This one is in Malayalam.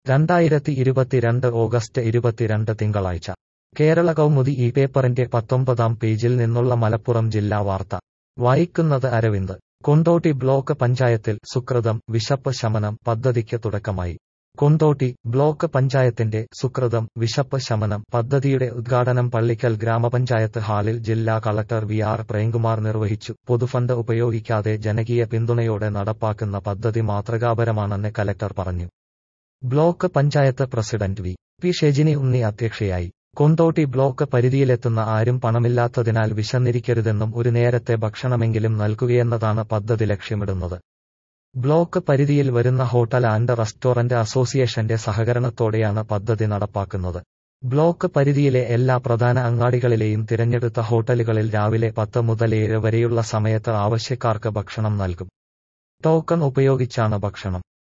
രണ്ടായിരത്തി ഇരുപത്തിരണ്ട് ഓഗസ്റ്റ് ഇരുപത്തിരണ്ട് തിങ്കളാഴ്ച കേരള കൗമുദി ഈ പേപ്പറിന്റെ പത്തൊമ്പതാം പേജിൽ നിന്നുള്ള മലപ്പുറം ജില്ലാ വാർത്ത വായിക്കുന്നത് അരവിന്ദ് കൊണ്ടോട്ടി ബ്ലോക്ക് പഞ്ചായത്തിൽ സുകൃതം വിശപ്പ് ശമനം പദ്ധതിക്ക് തുടക്കമായി കൊണ്ടോട്ടി ബ്ലോക്ക് പഞ്ചായത്തിന്റെ സുകൃതം വിശപ്പ് ശമനം പദ്ധതിയുടെ ഉദ്ഘാടനം പള്ളിക്കൽ ഗ്രാമപഞ്ചായത്ത് ഹാളിൽ ജില്ലാ കളക്ടർ വി ആർ പ്രേംകുമാർ നിർവഹിച്ചു പൊതുഫണ്ട് ഉപയോഗിക്കാതെ ജനകീയ പിന്തുണയോടെ നടപ്പാക്കുന്ന പദ്ധതി മാതൃകാപരമാണെന്ന് കലക്ടർ പറഞ്ഞു block panchayat president V P Shejini Unni അധ്യക്ഷയായി കൊണ്ടോട്ടി ബ്ലോക്ക് പരിധിയിലെത്തുന്ന ആരും പണമില്ലാത്തതിനാൽ വിശന്നിരിക്കരുതെന്നും ഒരു നേരത്തെ ഭക്ഷണമെങ്കിലും നൽകുകയെന്നതാണ് പദ്ധതി ലക്ഷ്യമിടുന്നത് ബ്ലോക്ക് പരിധിയിൽ വരുന്ന ഹോട്ടൽ ആൻഡ് റെസ്റ്റോറന്റ് അസോസിയേഷന്റെ സഹകരണത്തോടെയാണ് പദ്ധതി നടപ്പാക്കുന്നത് ബ്ലോക്ക് പരിധിയിലെ എല്ലാ പ്രധാന അങ്ങാടികളിലെയും തിരഞ്ഞെടുത്ത ഹോട്ടലുകളിൽ രാവിലെ പത്ത് മുതൽ ഏഴ് വരെയുള്ള സമയത്ത് ആവശ്യക്കാർക്ക് ഭക്ഷണം നൽകും ടോക്കൺ ഉപയോഗിച്ചാണ് ഭക്ഷണം